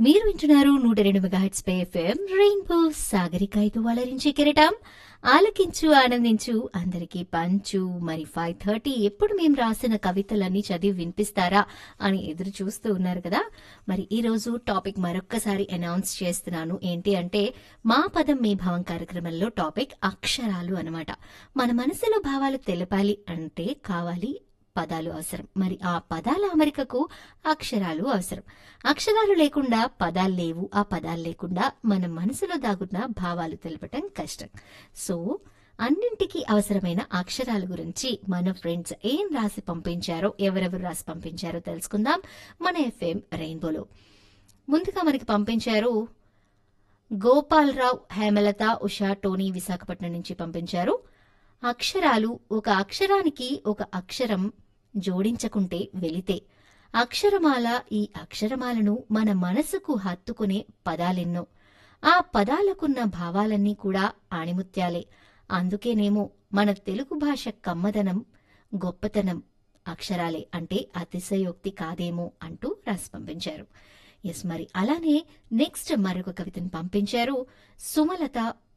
మీరు వింటున్నారు నూట రెండు మెగాహెట్స్ పై ఎఫ్ఎం రెయిన్బో సాగరికాయతో అలరించే కిరటం ఆలకించు ఆనందించు అందరికీ పంచు మరి ఫైవ్ థర్టీ ఎప్పుడు మేము రాసిన కవితలన్నీ చదివి వినిపిస్తారా అని ఎదురు చూస్తూ ఉన్నారు కదా మరి ఈ రోజు టాపిక్ మరొక్కసారి అనౌన్స్ చేస్తున్నాను ఏంటి అంటే మా పదం మీ భావం కార్యక్రమంలో టాపిక్ అక్షరాలు అన్నమాట మన మనసులో భావాలు తెలపాలి అంటే కావాలి పదాలు అవసరం మరి ఆ పదాల అమరికకు అక్షరాలు అవసరం అక్షరాలు లేకుండా పదాలు లేవు ఆ పదాలు లేకుండా మన మనసులో దాగున్న భావాలు తెలపటం కష్టం సో అన్నింటికీ అవసరమైన అక్షరాల గురించి మన ఫ్రెండ్స్ ఏం రాసి పంపించారో ఎవరెవరు రాసి పంపించారో తెలుసుకుందాం మన ఎఫ్ఎం రెయిన్బోలో ముందుగా మనకి పంపించారు గోపాలరావు హేమలత ఉషా టోనీ విశాఖపట్నం నుంచి పంపించారు అక్షరాలు ఒక అక్షరానికి ఒక అక్షరం జోడించకుంటే వెలితే అక్షరమాల ఈ అక్షరమాలను మన మనసుకు హత్తుకునే పదాలెన్నో ఆ పదాలకున్న భావాలన్నీ కూడా ఆణిముత్యాలే అందుకేనేమో మన తెలుగు భాష కమ్మదనం గొప్పతనం అక్షరాలే అంటే అతిశయోక్తి కాదేమో అంటూ రాసి పంపించారు ఎస్ మరి అలానే నెక్స్ట్ మరొక కవితను పంపించారు సుమలత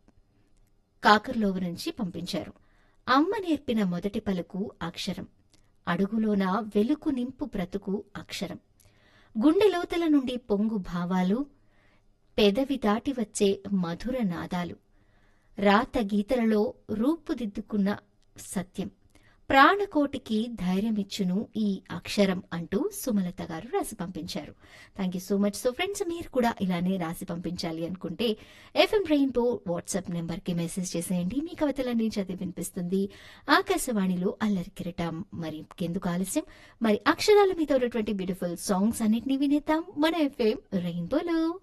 కాకర్లోవ నుంచి పంపించారు అమ్మ నేర్పిన మొదటి పలుకు అక్షరం అడుగులోన వెలుగు నింపు బ్రతుకు అక్షరం గుండె లోతల నుండి పొంగు భావాలు పెదవి దాటి వచ్చే మధుర నాదాలు రాత గీతలలో రూపుదిద్దుకున్న సత్యం ప్రాణకోటికి ధైర్యమిచ్చును ఈ అక్షరం అంటూ సుమలత గారు రాసి పంపించారు thank you so much so friends మీరు కూడా ఇలానే రాసి పంపించాలి అనుకుంటే ఎఫ్ఎం రెయిన్బో వాట్సాప్ నెంబర్ కి మెసేజ్ చేసేయండి మీ కవితలన్నీ చదివి వినిపిస్తుంది ఆకాశవాణిలో అల్లరి కిరటం మరి ఎందుకు ఆలస్యం మరి అక్షరాల మీద ఉన్నటువంటి బ్యూటిఫుల్ సాంగ్స్ అన్నిటిని వినేద్దాం మన ఎఫ్ఎం రెయిన్బోలో